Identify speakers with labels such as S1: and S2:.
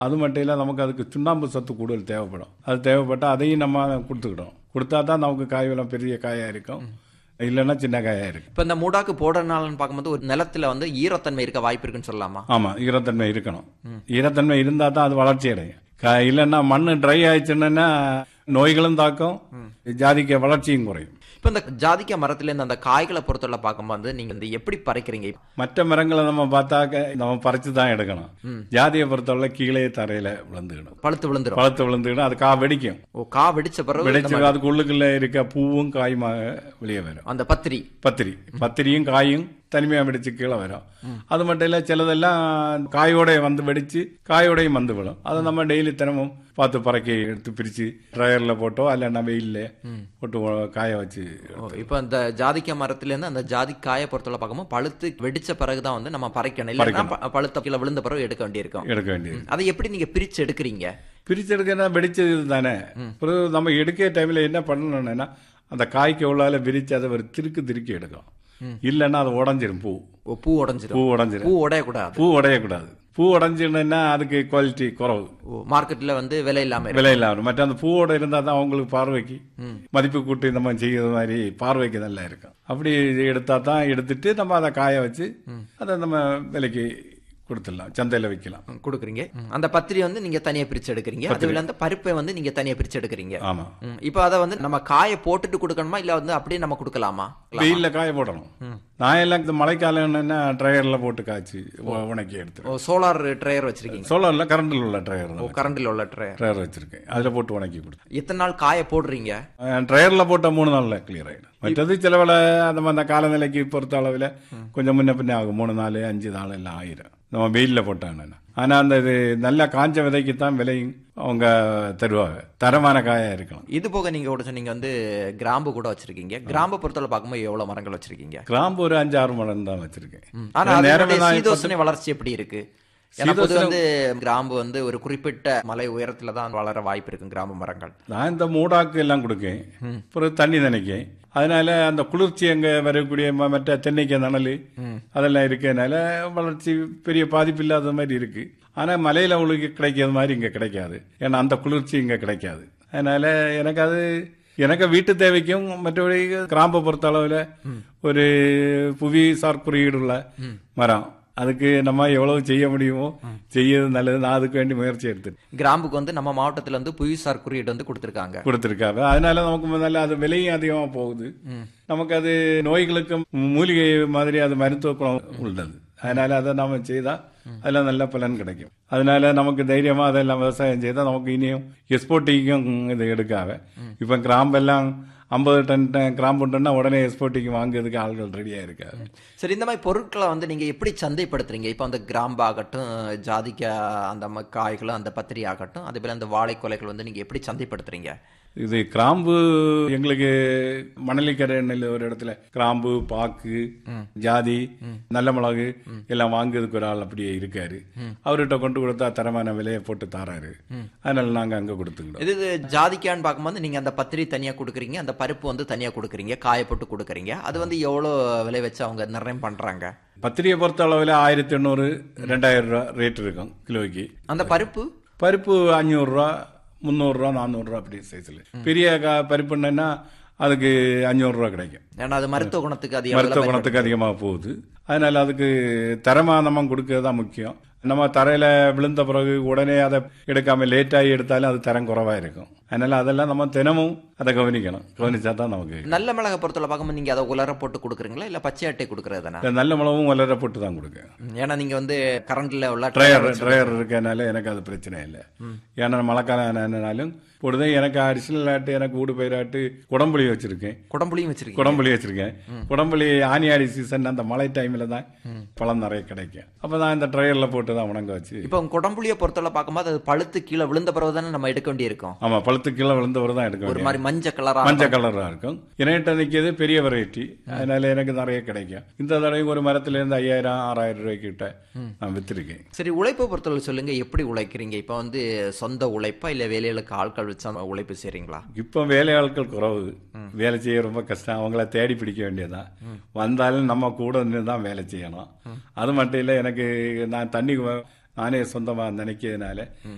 S1: அது மட்டும் இல்லை நமக்கு அதுக்கு சுண்ணாம்பு சத்து கூடுதல் தேவைப்படும் அது தேவைப்பட்டால் அதையும் நம்ம கொடுத்துக்கிட்டோம் கொடுத்தா தான் நமக்கு காய் வளம் பெரிய காயாக இருக்கும் இல்லைன்னா சின்ன காயாக இருக்கும்
S2: இப்ப இந்த மூடாக்கு போடுறதுனாலன்னு பார்க்கும்போது ஒரு நிலத்துல வந்து ஈரத்தன்மை இருக்க வாய்ப்பு இருக்குன்னு சொல்லலாமா
S1: ஆமாம் ஈரத்தன்மை இருக்கணும் ஈரத்தன்மை இருந்தால் தான் அது வளர்ச்சி அடையும் க- இல்லைன்னா மண் ட்ரை ஆயிடுச்சுன்னா நோய்களும் தாக்கும் ஜாதிக்க வளர்ச்சியும் குறையும்
S2: இப்ப இந்த ஜாதிக்காய் மரத்துல இருந்து அந்த காய்களை பொறுத்தவரை பார்க்கும்போது நீங்க வந்து எப்படி பறிக்கிறீங்க
S1: மற்ற மரங்களை நம்ம பார்த்தாக்க நம்ம பறிச்சு தான் எடுக்கணும் ஜாதியை பொறுத்தவரை கீழே தரையில விழுந்துக்கணும்
S2: பழுத்து விழுந்துரும்
S1: பழுத்து விழுந்துக்கிடும் அது கா வெடிக்கும்
S2: ஓ கா வெடிச்ச பிறகு
S1: வெடிச்சு அதுக்கு உள்ளுக்குள்ள இருக்க பூவும் காயுமாக வெளியே வரும்
S2: அந்த பத்திரி
S1: பத்திரி பத்திரியும் காயும் தனிமையா வெடிச்சு கீழே வரும் அது மட்டும் இல்ல சிலதெல்லாம் காயோட வந்து வெடிச்சு காயோடையும் வந்து விடும் அதை நம்ம டெய்லி தினமும் பார்த்து பறக்கி எடுத்து பிரிச்சு ட்ரையர்ல போட்டோ இல்லைன்னா வெயில்ல போட்டு ஒ- காய வச்சு
S2: ஓ, இப்ப அந்த ஜாதிக்காய் மரத்துல இருந்து அந்த ஜாதிக்காயை பொறுத்தவரை பார்க்கும்போது பழுத்து வெடிச்ச பிறகுதான் வந்து நம்ம பறிக்கணும் இல்லைன்னா ப- பழுத்த கீழே விழுந்த பிறகு எடுக்க வேண்டியிருக்கும்
S1: எடுக்க வேண்டியது
S2: அதை எப்படி நீங்க பிரிச்சு எடுக்கிறீங்க
S1: பிரிச்சு எடுக்கனா வெடிச்சது தானே பிறகு நம்ம எடுக்கிற டைம்ல என்ன பண்ணணும்னா அந்த காய்க்கு உள்ளால விரிச்சு அதை ஒரு திருக்கு திருக்கி எடுக்கும் இல்லைன்னா அது உடஞ்சிரும் பூ
S2: ஓ, பூ உடைஞ்சிரும்
S1: பூ உடஞ்சிரும்
S2: பூ உடையக்கூடாது
S1: பூ உடையக்கூடாது பூ உடஞ்சிருந்தா அதுக்கு குவாலிட்டி குறவு
S2: ஓ, மார்க்கெட்ல வந்து விலை இல்லாம இருக்கு
S1: விலை இல்லாம மற்ற அந்த பூவோட இருந்தால் தான் அவங்களுக்கு பார்வைக்கு மதிப்பு கூட்டி இந்த மாதிரி செய்யறது மாதிரி பார்வைக்கு நல்லா இருக்கும் அப்படி எடுத்தா தான் எடுத்துட்டு நம்ம அதை காய வச்சு அதை நம்ம விலைக்கு கொடுத்துடலாம் சந்தையில் விற்கலாம்
S2: ம், கொடுக்குறீங்க ம், அந்த பத்திரி வந்து நீங்க தனியா பிரிச்சு எடுக்கிறீங்க அதுல அந்த பருப்பை வந்து நீங்க தனியா பிரிச்சு எடுக்கிறீங்க
S1: ஆமா
S2: ம், இப்போ அதை வந்து நம்ம காய போட்டுட்டு கொடுக்கணுமா இல்ல வந்து அப்படியே நம்ம கொடுக்கலாமா
S1: வெயில்ல காய போடணும் நான் எல்லாம் இந்த மழைக்காலம்னா ட்ரையர்ல போட்டு காய்ச்சி உ- உணக்கி எடுத்து
S2: ஓ சோலார் ட்ரையர் வச்சிருக்கீங்க
S1: சோலார்ல கரண்டில் உள்ள ட்ரையர்
S2: ஓ கரண்டில் உள்ள ட்ரையர்
S1: ட்ரையர் வச்சிருக்கேன் அதுல போட்டு உணக்கி கொடுத்து
S2: எத்தனை நாள் காய போடுறீங்க
S1: ட்ரையர்ல போட்ட மூணு நாள்ல கிளியர் ஆயிடும் மற்றது சில வேலை அந்த மாதிரி அந்த காலநிலைக்கு பொறுத்த அளவில் கொஞ்சம் முன்ன பின்ன ஆகும் மூணு நாள் அஞ்சு நாள் எல்லாம் ஆயிரும் நம்ம வெயில்ல போட்டாங்கன்னா ஆனா அந்த இது நல்ல காஞ்ச விதைக்கு தான் விலையும் அவங்க தருவாங்க தரமான காயா இருக்கணும்
S2: இது போக நீங்க கூட சொன்னீங்க வந்து கிராம்பு கூட வச்சிருக்கீங்க கிராம்பு பொறுத்தவரை பார்க்கும்போது எவ்வளவு மரங்கள் வச்சிருக்கீங்க
S1: கிராம்பு ஒரு அஞ்சு ஆறு மடம் தான் வச்சிருக்கேன்
S2: ஆனா
S1: நேரமே
S2: அதனுடைய
S1: நான்
S2: சீதோசனை வளர்ச்சி எப்படி இருக்கு ஏன்னா பொது வந்து கிராம்பு வந்து ஒரு குறிப்பிட்ட மலை உயரத்துல தான் வளர வாய்ப்பு இருக்கும் கிராம்பு மரங்கள்
S1: நான் இந்த மூடாக்கு எல்லாம் கொடுக்கேன் அப்புறம் தண்ணி நினைக்கேன் அதனால அந்த குளிர்ச்சி அங்க வரக்கூடிய ம- மற்ற தென்னைக்கு நனல் அதெல்லாம் இருக்கனால வளர்ச்சி பெரிய பாதிப்பு இல்லாத மாதிரி இருக்கு ஆனா மலையில உங்களுக்கு கிடைக்காத மாதிரி இங்க கிடைக்காது ஏன்னா அந்த குளிர்ச்சி இங்க கிடைக்காது அதனால எனக்கு அது எனக்கு வீட்டு தேவைக்கும் மற்றபடி கிராம்பை பொறுத்த அளவுல ஒரு புவி சார் குறியீடுள்ள மரம் அதுக்கு நம்ம எவ்வளவு செய்ய முடியுமோ செய்யறது நல்லது நான் அதுக்கு வேண்டி முயற்சி எடுத்து
S2: கிராம்புக்கு வந்து நம்ம மாவட்டத்துல வந்து புவிசார் குறியீடு வந்து கொடுத்திருக்காங்க
S1: கொடுத்துருக்காங்க அதனால நமக்கு முதல்ல அது விலையும் அதிகமா போகுது நமக்கு அது நோய்களுக்கும் மூலிகை மாதிரி அது மருத்துவ குணம் உள்ளது அதனால அதை நாம செய்தா அதுல நல்ல பலன் கிடைக்கும் அதனால நமக்கு தைரியமா அதெல்லாம் விவசாயம் செய்தா நமக்கு இனியும் எக்ஸ்போர்ட்டிங்கும் இது எடுக்காவ இப்ப கிராம்பெல்லாம் ஐம்பது டன் டன் கிராம்பு டன்னா உடனே எக்ஸ்போர்ட்டிங் வாங்குறதுக்கு ஆள்கள் ரெடியா இருக்காது
S2: சரி இந்த மாதிரி பொருட்களை வந்து நீங்க எப்படி சந்தைப்படுத்துறீங்க இப்போ அந்த கிராம்பு ஆகட்டும் ஜாதிக்காய் அந்த ம- காய்களும் அந்த பத்திரி ஆகட்டும் அதே போல அந்த வாழை கொலைகள் வந்து நீங்க எப்படி சந்தைப்படுத்துறீங்க
S1: இது கிராம்பு எங்களுக்கு மணலிக்கரையில் ஒரு இடத்துல கிராம்பு பாக்கு ஜாதி நல்ல மிளகு எல்லாம் வாங்குறதுக்கு ஒரு ஆள் அப்படியே இருக்காரு அவர்கிட்ட கொண்டு கொடுத்தா தரமான விலையை போட்டு தாராரு அதனால நாங்க அங்க கொடுத்துக்கிட்டோம்
S2: இது இது ஜாதிக்கான்னு பார்க்கும்போது நீங்க அந்த பத்திரி தனியா கொடுக்குறீங்க அந்த பருப்பு வந்து தனியா கொடுக்குறீங்க காய போட்டு கொடுக்குறீங்க அது வந்து எவ்வளோ விலை வச்சு அவங்க நிர்ணயம் பண்றாங்க
S1: பத்திரியை பொறுத்த அளவில் ஆயிரத்தி எண்ணூறு ரெண்டாயிரம் ரூபா ரேட் இருக்கும் கிலோக்கு
S2: அந்த பருப்பு
S1: பருப்பு அஞ்சூறு ரூபா முந்நூறு ரூபா நானூறு ரூபா அப்படி சைஸ்ல பெரிய கா- பருப்புன்னா அதுக்கு அஞ்சூறு ரூபா கிடைக்கும்
S2: ஏன்னா அது மருத்துவ குணத்துக்கு அது
S1: மருத்துவ குணத்துக்கு அதிகமாக போகுது அதனால அதுக்கு தரமா நம்ம கொடுக்கறது தான் முக்கியம் நம்ம தரையில விழுந்த பிறகு உடனே அதை எடுக்காம லேட் ஆகி எடுத்தாலும் அது தரம் குறைவா இருக்கும் அதனால அதெல்லாம் நம்ம தினமும் அதை கவனிக்கணும் கவனிச்சா தான் நமக்கு
S2: நல்ல மிளகை பொறுத்தவரை பார்க்கும்போது நீங்க அதை உலர போட்டு கொடுக்குறீங்களா இல்ல பச்சை அட்டை கொடுக்குறது தானே
S1: இந்த நல்ல மிளகும் வளர போட்டு தான் கொடுக்க
S2: ஏன்னா நீங்க வந்து கரண்ட்ல உள்ள
S1: ட்ரையர் ட்ரையர் இருக்கனால எனக்கு அது பிரச்சனை இல்லை ஏன்னா மழைக்காலம் என்னனாலும் பொழுது எனக்கு அடிஷனல் ஆட்டு எனக்கு ஊடு பயிராட்டு குடம்புளி வச்சிருக்கேன்
S2: குடம்புளியும் வச்சிருக்கீங்க
S1: குடம்புளி வச்சிருக்கேன் குடம்புளி ஆனி ஆடி சீசன் அந்த மழை டைம்ல தான் பழம் நிறைய கிடைக்கும் அப்பதான் இந்த ட்ரையர்ல போட்டு தான் உணங்க வச்சு
S2: இப்போ குடம்புளியை பொறுத்தவரை பார்க்கும்போது அது பழுத்து கீழே விழுந்த பிறகு தானே நம்ம எடுக்க வேண்டியிருக்கும்
S1: ஆமா பழுத்து கீழே விழுந்தவர் தான் எடுக்க
S2: ஒரு
S1: வேண்டியது
S2: மாதிரி மஞ்சள் கலரா
S1: மஞ்சள் கலரா இருக்கும் என்கிட்ட நிற்கிறது பெரிய வெரைட்டி அதனால எனக்கு நிறைய கிடைக்கும் இந்த தடவையும் ஒரு மரத்துல இருந்து ஐயாயிரம் ஆறாயிரம் ரூபாய்க்கு கிட்ட நான் வித்திருக்கேன்
S2: சரி உழைப்பை பொறுத்தவரை சொல்லுங்க எப்படி உழைக்கிறீங்க இப்போ வந்து சொந்த உழைப்பா இல்ல வேலைகளுக்கு ஆட்கள் வச்சு அந்த உழைப்பு செய்றீங்களா
S1: இப்போ வேலையாட்கள் குறைவு வேலை செய்ய ரொம்ப கஷ்டம் அவங்கள தேடி பிடிக்க வேண்டியதுதான் வந்தாலும் நம்ம கூட நின்று தான் வேலை செய்யணும் அது மட்டும் இல்லை எனக்கு நான் தண்ணி வ- நானே சொந்தமா நினைக்கிறதுனால